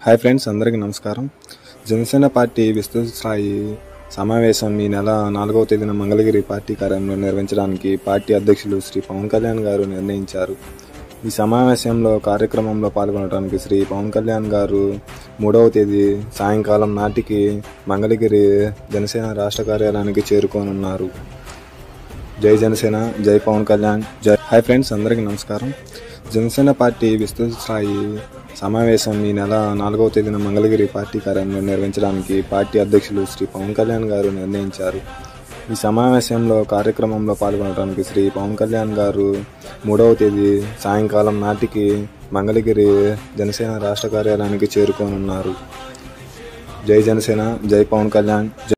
hi friends అందరికీ నమస్కారం Janasena party విస్తృత స్థాయి సమావేశం ఈ నెల నాలుగవ తేదీన మంగళగిరి పార్టీ కార్యాలయంలో నిర్వహించడానికి పార్టీ అధ్యక్షులు శ్రీ పవన్ కళ్యాణ్ గారు నిర్ణయించారు ఈ సమావేశంలో కార్యక్రమంలో పాల్గొనడానికి శ్రీ పవన్ కళ్యాణ్ గారు మూడవ తేదీ సాయంకాలం నాటికి మంగళగిరి జనసేన రాష్ట్ర కార్యాలయానికి చేరుకోనున్నారు జై జనసేన జై పవన్ కళ్యాణ్ జై హాయ్ ఫ్రెండ్స్ అందరికీ నమస్కారం జనసేన పార్టీ విస్తృత స్థాయి సమావేశం ఈ నెల నాలుగవ తేదీన మంగళగిరి పార్టీ కార్యాలయంలో నిర్వహించడానికి పార్టీ అధ్యక్షులు శ్రీ పవన్ కళ్యాణ్ గారు నిర్ణయించారు ఈ సమావేశంలో కార్యక్రమంలో పాల్గొనడానికి శ్రీ పవన్ కళ్యాణ్ గారు మూడవ తేదీ సాయంకాలం నాటికి మంగళగిరి జనసేన రాష్ట్ర కార్యాలయానికి చేరుకోనున్నారు జై జనసేన జై పవన్ కళ్యాణ్ జై